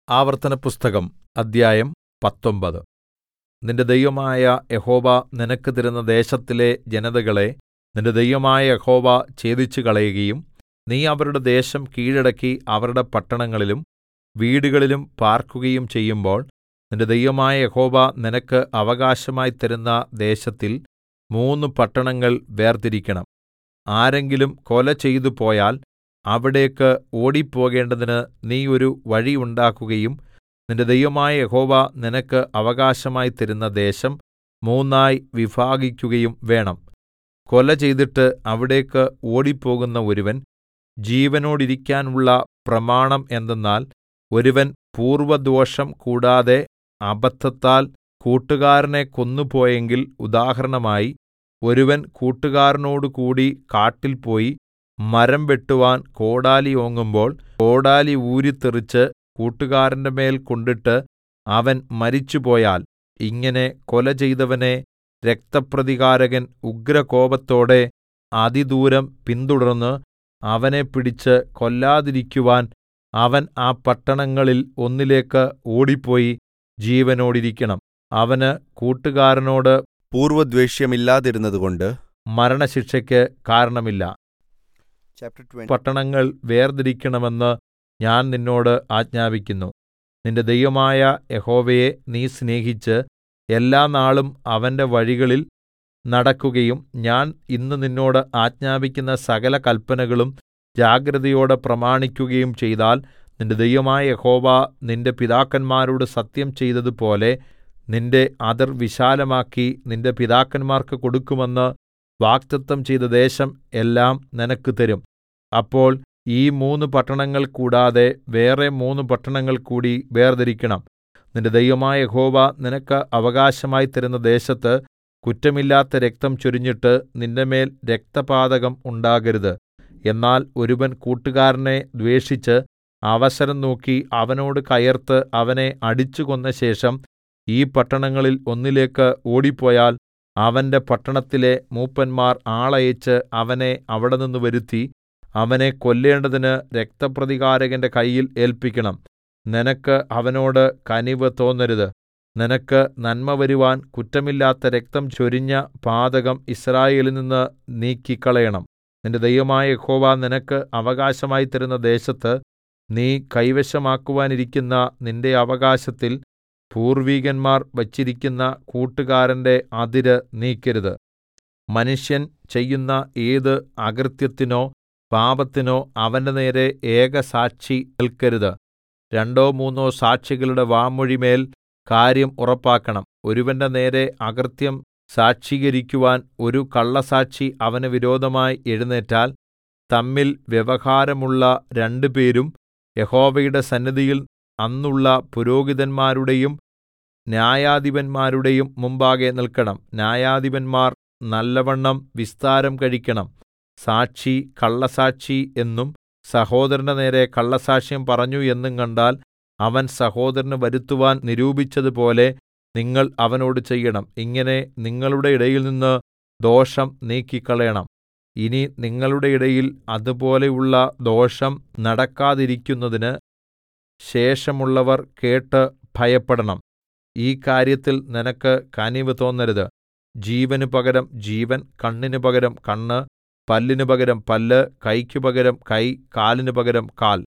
ആവർത്തനപുസ്തകം അദ്ധ്യായം പത്തൊമ്പത് നിന്റെ ദൈവമായ യഹോവ നിനക്ക് തരുന്ന ദേശത്തിലെ ജനതകളെ നിന്റെ ദൈവമായ യഹോവ ഛേദിച്ചുകളയുകയും നീ അവരുടെ ദേശം കീഴടക്കി അവരുടെ പട്ടണങ്ങളിലും വീടുകളിലും പാർക്കുകയും ചെയ്യുമ്പോൾ നിന്റെ ദൈവമായ യഹോവ നിനക്ക് അവകാശമായി തരുന്ന ദേശത്തിൽ മൂന്ന് പട്ടണങ്ങൾ വേർതിരിക്കണം ആരെങ്കിലും കൊല ചെയ്തുപോയാൽ അവിടേക്ക് ഓടിപ്പോകേണ്ടതിന് നീ ഒരു വഴി ഉണ്ടാക്കുകയും നിന്റെ ദൈവമായ യഹോവ നിനക്ക് അവകാശമായി തരുന്ന ദേശം മൂന്നായി വിഭാഗിക്കുകയും വേണം കൊല ചെയ്തിട്ട് അവിടേക്ക് ഓടിപ്പോകുന്ന ഒരുവൻ ജീവനോടിരിക്കാനുള്ള പ്രമാണം എന്തെന്നാൽ ഒരുവൻ പൂർവ്വദ്വേഷം കൂടാതെ അബദ്ധത്താൽ കൂട്ടുകാരനെ കൊന്നുപോയെങ്കിൽ ഉദാഹരണമായി ഒരുവൻ കൂട്ടുകാരനോടുകൂടി കാട്ടിൽ പോയി മരം വെട്ടുവാൻ കോടാലി ഓങ്ങുമ്പോൾ കോടാലി ഊരിത്തെറിച്ച് കൂട്ടുകാരന്റെ മേൽ കൊണ്ടിട്ട് അവൻ മരിച്ചുപോയാൽ ഇങ്ങനെ കൊല ചെയ്തവനെ രക്തപ്രതികാരകൻ ഉഗ്രകോപത്തോടെ അതിദൂരം പിന്തുടർന്ന് അവനെ പിടിച്ച് കൊല്ലാതിരിക്കുവാൻ അവൻ ആ പട്ടണങ്ങളിൽ ഒന്നിലേക്ക് ഓടിപ്പോയി ജീവനോടിരിക്കണം അവന് കൂട്ടുകാരനോട് പൂർവ്വദ്വേഷ്യമില്ലാതിരുന്നതുകൊണ്ട് മരണശിക്ഷയ്ക്ക് കാരണമില്ല ചാപ്റ്റർ 20 പട്ടണങ്ങൾ വേർതിരിക്കണമെന്ന് ഞാൻ നിന്നോട് ആജ്ഞാപിക്കുന്നു നിന്റെ ദൈവമായ യഹോവയെ നീ സ്നേഹിച്ച് എല്ലാനാളും അവന്റെ വഴികളിൽ നടക്കുകയും ഞാൻ ഇന്ന് നിന്നോട് ആജ്ഞാപിക്കുന്ന സകല കല്പനകളും ജാഗ്രതയോടെ പ്രമാണിക്കുകയും ചെയ്താൽ നിന്റെ ദൈവമായ യഹോവ നിന്റെ പിതാക്കന്മാരോട് സത്യം ചെയ്തതുപോലെ നിന്റെ അതിർ വിശാലമാക്കി നിന്റെ പിതാക്കന്മാർക്ക് കൊടുക്കുമെന്ന് വാഗ്ദത്തം ചെയ്ത ദേശം എല്ലാം നിനക്ക് തരും അപ്പോൾ ഈ മൂന്ന് പട്ടണങ്ങൾ കൂടാതെ വേറെ മൂന്ന് പട്ടണങ്ങൾ കൂടി വേർതിരിക്കണം നിന്റെ ദൈവമായ യഹോവ നിനക്ക് അവകാശമായി തരുന്ന ദേശത്ത് കുറ്റമില്ലാത്ത രക്തം ചൊരിഞ്ഞിട്ട് നിന്റെമേൽ രക്തപാതകം ഉണ്ടാകരുത് എന്നാൽ ഒരുവൻ കൂട്ടുകാരനെ ദ്വേഷിച്ച് അവസരം നോക്കി അവനോട് കയർത്ത് അവനെ അടിച്ചു കൊന്ന ശേഷം ഈ പട്ടണങ്ങളിൽ ഒന്നിലേക്ക് ഓടിപ്പോയാൽ അവന്റെ പട്ടണത്തിലെ മൂപ്പന്മാർ ആളയച്ച് അവനെ അവിടെനിന്ന് വരുത്തി അവനെ കൊല്ലേണ്ടതിന് രക്തപ്രതികാരകന്റെ കയ്യിൽ ഏല്പിക്കണം നിനക്ക് അവനോട് കനിവ് തോന്നരുത് നിനക്ക് നന്മ വരുവാൻ കുറ്റമില്ലാത്ത രക്തം ചൊരിഞ്ഞ പാതകം യിസ്രായേലിൽ നിന്ന് നീക്കിക്കളയണം നിന്റെ ദൈവമായ യഹോവ നിനക്ക് അവകാശമായി തരുന്ന ദേശത്ത് നീ കൈവശമാക്കുവാനിരിക്കുന്ന നിന്റെ അവകാശത്തിൽ പൂർവികന്മാർ വച്ചിരിക്കുന്ന കൂട്ടുകാരന്റെ അതിര് നീക്കരുത് മനുഷ്യൻ ചെയ്യുന്ന ഏത് അകൃത്യത്തിനോ പാപത്തിനോ അവന്റെ നേരെ ഏകസാക്ഷി നിൽക്കരുത് രണ്ടോ മൂന്നോ സാക്ഷികളുടെ വാമൊഴിമേൽ കാര്യം ഉറപ്പാക്കണം ഒരുവന്റെ നേരെ അകൃത്യം സാക്ഷീകരിക്കുവാൻ ഒരു കള്ളസാക്ഷി അവന് വിരോധമായി എഴുന്നേറ്റാൽ തമ്മിൽ വ്യവഹാരമുള്ള രണ്ടുപേരും യഹോവയുടെ സന്നിധിയിൽ അന്നുള്ള പുരോഹിതന്മാരുടെയും ന്യായാധിപന്മാരുടെയും മുമ്പാകെ നിൽക്കണം ന്യായാധിപന്മാർ നല്ലവണ്ണം വിസ്താരം കഴിക്കണം സാക്ഷി കള്ളസാക്ഷി എന്നും സഹോദരന്റെ നേരെ കള്ളസാക്ഷ്യം പറഞ്ഞു എന്നും കണ്ടാൽ അവൻ സഹോദരന് വരുത്തുവാൻ നിരൂപിച്ചതുപോലെ നിങ്ങൾ അവനോട് ചെയ്യണം ഇങ്ങനെ നിങ്ങളുടെ ഇടയിൽനിന്ന് ദോഷം നീക്കിക്കളയണം ഇനി നിങ്ങളുടെ ഇടയിൽ അതുപോലെയുള്ള ദോഷം നടക്കാതിരിക്കുന്നതിന് ശേഷമുള്ളവർ കേട്ട് ഭയപ്പെടണം ഈ കാര്യത്തിൽ നിനക്ക് കനിവ് തോന്നരുത് ജീവന് പകരം ജീവൻ കണ്ണിന് പകരം കണ്ണ് പല്ലിന് പകരം പല്ല് കൈക്ക് പകരം കൈ കാലിന് പകരം കാൽ